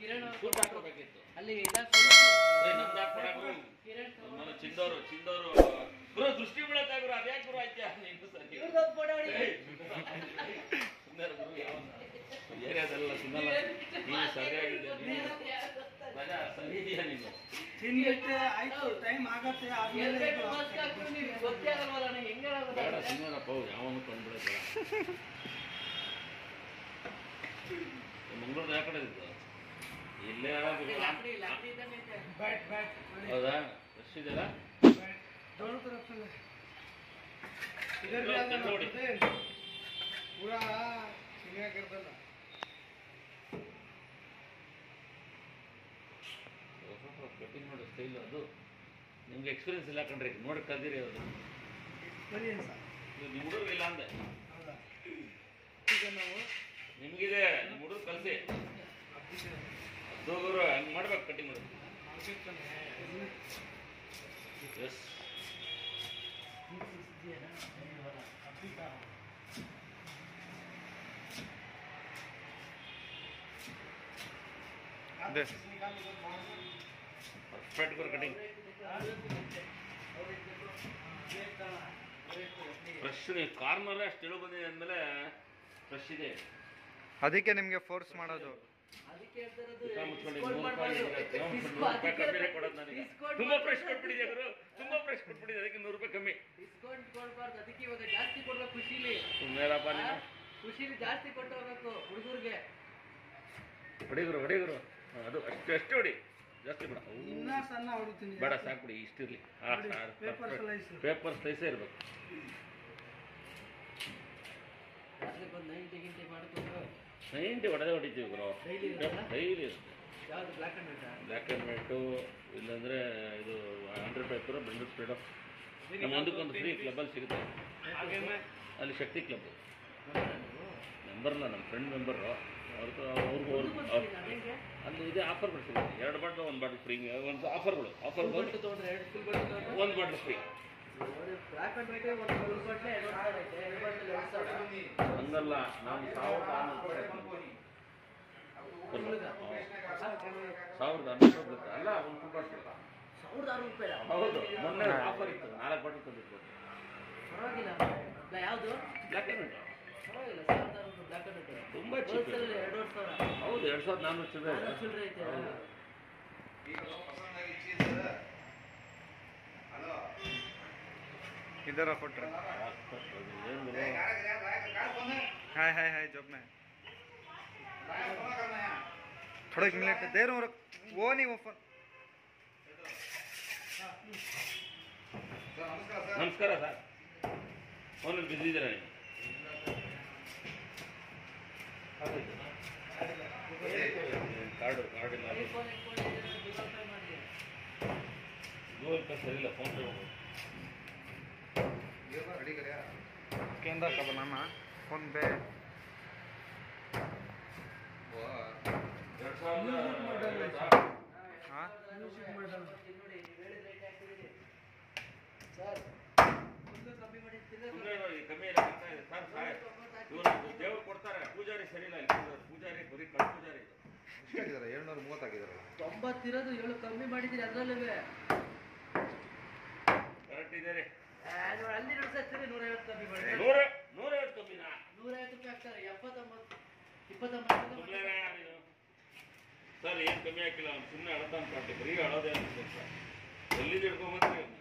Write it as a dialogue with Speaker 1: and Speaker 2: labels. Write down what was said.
Speaker 1: ಕಿರಣ್ ಅವ್ರು
Speaker 2: ಸೂಟ್ ಹಾಕೋಬೇಕಿತ್ತು
Speaker 1: ಅಲ್ಲಿ
Speaker 2: ಏ, ನಮ್ದು ಹಾಕ್ಕೊಡಕ್ಕೆ
Speaker 1: ಕಿರಣ್
Speaker 2: ನನ್ನ ಚಿಂದವರು ಚಿಂದವರು ಗುರು ದೃಷ್ಟಿ ಬೀಳತ್ತೆ ಗುರು ಅದ್ಯಾಕೆ ಗುರು ಆಯ್ತಾ ನೀನು ಸರಿ
Speaker 1: ಇವ್ರದ್ದೊಂದು ಫೋಟೋ ಹೊಡಿ
Speaker 2: ಸುಂದರ ಗುರು ಯಾವನ ಏರಿಯಾದಲ್ಲ ಸುಂದರ ನೀನು ಸರಿಯಾಗಿದೆ ನೀನು ಮಜಾ ಸರಿ ಇದೆಯಾ ನೀನು
Speaker 3: ತಿಂದಿಟ್ಟು ಆಯ್ತು ಟೈಮ್ ಆಗತ್ತೆ ಆದ್ಮೇಲೆ
Speaker 1: ಎಲ್ಬೇಕು
Speaker 3: ಇದು
Speaker 1: ಮಾಸ್ಕ್ ಹಾಕ್ಕೊಂಡು ನೀವು ಗೊತ್ತೇ ಆಗಲ್ವಲ್ಲ ನನಗೆ ಹೆಂಗ್ ಹೇಳೋದು
Speaker 2: ಬೇಡ
Speaker 1: ಗೊತ್ತಾಗಲ್ಲ.
Speaker 2: ಸುಮ್ಮನಪ್ಪ ಯಾವನು ಕೊಂಡ್ಬಿಡಬೇಡ ಮಂಗಳೂರು ಯಾವ ಕಡೆ ಇದ್ದು ಇಲ್ಲೇ
Speaker 1: ಇಲ್ಲಿ ಲಾಕ್ಡಿ ಲಾಕ್ಡಿ ಇದ್ದಾನೆ ಐತೆ.
Speaker 3: ಬ್ಯಾಟ್ ಬ್ಯಾಟ್
Speaker 2: ಹೌದಾ ರಶ್ ಇದೆಯಲ್ಲ
Speaker 3: बैट दोनों तरफ से इधर भी
Speaker 2: इधर
Speaker 3: आना
Speaker 2: थोड़ी।
Speaker 3: पूरा सिंगा कर देना
Speaker 2: ಕಟಿಂಗ್ ಮಾಡೋ ಸ್ಟೈಲ್ ಅದು ನಿಮ್ಗೆ ಎಕ್ಸ್ಪೀರಿಯನ್ಸ್ ಇಲ್ಲ ಕಣ್ರಿ ನೋಡಿ ಕಲ್ದಿರಿ ಅದು
Speaker 3: ಬನ್ನಿ ಸರ್
Speaker 2: ಇದು ನಿಮ್ಮ ಹುಡುಗರು ಇಲ್ಲ ಅಂದೆ
Speaker 3: ಹೌದಾ ಈಗ ನಾವು
Speaker 2: ನಿಮ್ಗಿದೆ ನಿಮ್ಮ ಹುಡುಗರು ಕಲಿಸಿ
Speaker 3: ಅಪ್ಲಿಕೇಶನ್
Speaker 2: ಹುಡುಗರು ಹಂಗೆ ಮಾಡ್ಬೇಕು ಕಟಿಂಗ್ ಮಾಡೋದು ಎಸ್ ಪರ್ಫೆಕ್ಟ್ ಗುರು ಕಟಿಂಗ್ ಫ್ರೆಶ್ ನೀವು ಕಾರ್ನಲ್ಲೇ ಅಷ್ಟು ಇಳು ಬಂದಿದೆ ಅಂದಮೇಲೆ ಫ್ರೆಶ್ ಇದೆ
Speaker 4: ಅದಕ್ಕೆ ನಿಮಗೆ ಫೋರ್ಸ್ ಮಾಡೋದು
Speaker 1: ಅದಕ್ಕೆ ಹೇಳ್ತಾ ಇರೋದು
Speaker 2: ಮುಖ ಮುಚ್ಕೊಂಡು
Speaker 1: discount
Speaker 2: ನೂರು ರೂಪಾಯಿ
Speaker 1: ಮಾಡ್ಬಾರ್ದು.
Speaker 2: ಇದೆ. ನೂರು
Speaker 1: Discount
Speaker 2: ರೂಪಾಯಿ
Speaker 1: ಅದಕ್ಕೆ
Speaker 2: ಕಮ್ಮಿನೇ ಕೊಡೋದು ನನಗೆ
Speaker 1: discount
Speaker 2: ತುಂಬಾ ಫ್ರೆಶ್
Speaker 1: ಮಾಡ್ಬಾರ್ದು.
Speaker 2: ಕೊಟ್ಬಿಟ್ಟಿದೆ ಗುರು ತುಂಬಾ ಫ್ರೆಶ್ ಕೊಟ್ಬಿಟ್ಟಿದೆ ಅದಕ್ಕೆ ನೂರು ರೂಪಾಯಿ ಕಮ್ಮಿ
Speaker 1: ಡಿಸ್ಕೌಂಟ್ ಕೊಡ್ಬಾರ್ದು ಅದಕ್ಕೆ ಇವಾಗ ಜಾಸ್ತಿ ಕೊಡ್ಬೇಕು ಖುಷಿಲಿ
Speaker 2: ಸುಮ್ಮನೆರಪ್ಪ ನೀನು
Speaker 1: ಖುಷಿಲಿ ಜಾಸ್ತಿ ಕೊಟ್ಟು ಹೋಗ್ಬೇಕು ಹುಡುಗರಿಗೆ
Speaker 2: ಹೊಡಿಗುರು ಹೊಡಿಗುರು ಹಾ, ಅದು ಅಷ್ಟು ಅಷ್ಟು ಹೊಡಿ ಜಾಸ್ತಿ ಬೇಡ ಅವು
Speaker 3: ಇನ್ನ ಸಣ್ಣ ಹೊಡಿತೀನಿ
Speaker 2: ಬೇಡ ಸಾಕು ಬಿಡಿ ಇಷ್ಟಿರಲಿ ಹಾಂ
Speaker 3: Paper slice.
Speaker 2: ಪೇಪರ್ ಸ್ಲೈಸೇ ಇರಬೇಕು
Speaker 1: ರಾತ್ರಿ ಬಂದು ನೈಂಟಿ ಗಿಂಟಿ ಮಾಡಿಕೊಂಡು
Speaker 2: ನೈಂಟಿ ಹೊಡೆದೇ ಹೊಡಿತೀವಿ ಗುರು
Speaker 1: Daily ಇರುತ್ತಾ?
Speaker 2: ಡೈಲಿ ಇರುತ್ತೆ
Speaker 1: ಯಾವ್ದು black and white
Speaker 2: black and white ಇಲ್ಲಾಂದರೆ ಇದು hundred paper Bengaluru speed of ನಮ್ಮ ಒಂದಕ್ಕೊಂದು ಫ್ರೀ ಕ್ಲಬ್ಬಲ್ಲಿ ಸಿಗುತ್ತೆ ಅಲ್ಲಿ ಶಕ್ತಿ ಕ್ಲಬ್ ಮೆಂಬರ್ನ ನಮ್ಮ ಫ್ರೆಂಡ್ ಮೆಂಬರು ಅವ್ರದ್ದು ಅವ್ರಿಗೂ ಅವ್ರು ಅಲ್ಲಿ ಇದೆ ಆಫರ್ ಬರ್ತಿದೆ ಎರಡು ಬಾಟ್ಲು ಒಂದು ಬಾಟ್ಲ್ ಫ್ರೀ ಒಂದು ಆಫರ್ಗಳು ಆಫರ್
Speaker 1: ಬಟ್ಟು ತೊಗೊಂಡ್ರೆ ಎರಡು ಫುಲ್ ಬಟ್ಟು ತೊಗೊಂಡ್ರೆ
Speaker 2: ಒಂದು bottle free
Speaker 1: black and white ಒಂದು ಫುಲ್ ಬಟ್ಲೆ ಎರಡು ಸಾವಿರ ಐತೆ ಎರಡು ಬಟ್ಲೆ ಎರಡು ಸಾವಿರ
Speaker 2: ಹಂಗಲ್ಲ ನಾವು ಸಾವಿರದ ಆರುನೂರು
Speaker 1: ಹುಡುಗ
Speaker 2: ಸಾವಿರದ ಹನ್ನೊಂದು ಬರುತ್ತೆ ಅಲ್ಲ ಒಂದು ಫುಲ್ ಬಾಟ್ಲ್
Speaker 1: ಸಾವಿರದ ಆರು ರೂಪಾಯಿ
Speaker 2: ಹೌದು ಮೊನ್ನೆ ಆಫರ್ ಇತ್ತು ನಾಲ್ಕು ಬಾಟ್ಲ್ ತಂದಿರ್ಬೋದು
Speaker 1: ಪರವಾಗಿಲ್ಲ ಇಲ್ಲ ಯಾವುದು
Speaker 2: ಬ್ಲ್ಯಾಕ್ ಆ್ಯಂಡ್ ವೈಟ್
Speaker 1: ಪರವಾಗಿಲ್ಲ ಸಾವಿರದ ಆರು ರೂಪಾಯಿ ಬ್ಲ್ಯಾಕ್ ಅಂಡ್ ವೈಟ್
Speaker 2: ತುಂಬಾ cheap ಇದೆ.
Speaker 1: ಹೋಲ್ಸೇಲ್ ಎರಡು ಸಾವಿರ
Speaker 2: ಹೌದು ಎರಡು ಸಾವಿರದ ನಾನ್ನೂರು ಚಿಲ್ಲರೆ
Speaker 1: ನಾನ್ನೂರು ಚಿಲ್ಲರೆ ಐತೆ
Speaker 2: ಹೌದು.
Speaker 4: इधर फोट
Speaker 2: ಏನು ಗುರು?
Speaker 4: हाय हाय हाय जॉब में थोड़ा एक मिनट देर हो रख वो नहीं वो फोन
Speaker 2: ನಮಸ್ಕಾರ ಸರ್ ಫೋನಲ್ಲಿ ಬಿಸಿ ಇದ್ದೀರಾ ನೀವು ಕಾರ್ಡು ಕಾರ್ಡ್ ಇಲ್ಲ
Speaker 1: ಫೋನ್ ಇಟ್ಕೊಂಡಿದ್ದೀರಾ ಗೂಗಲ್ ಪೇ ಮಾಡಿ
Speaker 2: ಗೂಗಲ್ ಪೇ ಸರಿ ಇಲ್ಲ ಫೋನ್ ಪೇ ಹೋಗೋದು
Speaker 4: केंद्र का बनाना फोन पे
Speaker 2: ಎರಡು ಸಾವಿರದ
Speaker 4: हाँ
Speaker 1: ನೋಡಿ ಹೇಳಿದ ರೇಟ್ ಹಾಕ್ತಿದ್ದೀನಿ ಸರ್ ಒಂದು ಕಮ್ಮಿ ಮಾಡಿ ತಿರ್ಗಾ
Speaker 2: ಸುಮ್ಮನೆ ನೋಡಿ, ಕಮ್ಮಿ ಇಲ್ಲ ಬರ್ತಾ ಇದೆ ಸರ್ ಸಹಾಯ ಇವರು ದೇವ್ರು ಕೊಡ್ತಾರೆ ಪೂಜಾರಿ ಸರಿ ಇಲ್ಲ ಇಲ್ಲಿ ಪೂಜಾರಿ ಪೂಜಾರಿ ಬರೀ ಕಳ್ ಪೂಜಾರಿ ಇದು
Speaker 5: ಎಷ್ಟಾಗಿದ್ದಾರೆ ಏಳ್ನೂರ ಮೂವತ್ತಾಗಿದ್ದಾರಲ್ಲ
Speaker 1: ತೊಂಬತ್ತಿರೋದು ಏಳು ಕಮ್ಮಿ ಮಾಡಿದ್ದೀರಿ ಅದರಲ್ಲೂ
Speaker 2: ಕರೆಕ್ಟ್ ಇದೆ ರೀ
Speaker 1: ಅಲ್ಲಿ ನೋಡಿ ಸತ್ತೀರಿ ನೂರೈವತ್ತು ಕಮ್ಮಿ ಮಾಡಿ
Speaker 2: ನೂರ ನೂರೈವತ್ತು ಕಮ್ಮಿನಾ
Speaker 1: ನೂರೈವತ್ತು ರೂಪಾಯಿ ಹಾಕ್ತಾರೆ ಎಪ್ಪತ್ತೊಂಬತ್ತು ಇಪ್ಪತ್ತೊಂಬತ್ತು
Speaker 2: ಸುಮ್ಮನೆ ನೀನು ಸರ್ ಏನು ಕಮ್ಮಿ ಹಾಕಿಲ್ಲ ಅವ್ನು ಸುಮ್ಮನೆ ಅಳತಾನ ಪಾಟಿ ಬರೀ ಅಳೋದೇ ಅನ್ಸುತ್ತೆ ಸರ್ ಎಲ್ಲಿದ್ದು ಹಿಡ್ಕೊಂಬಂದ್ರಿ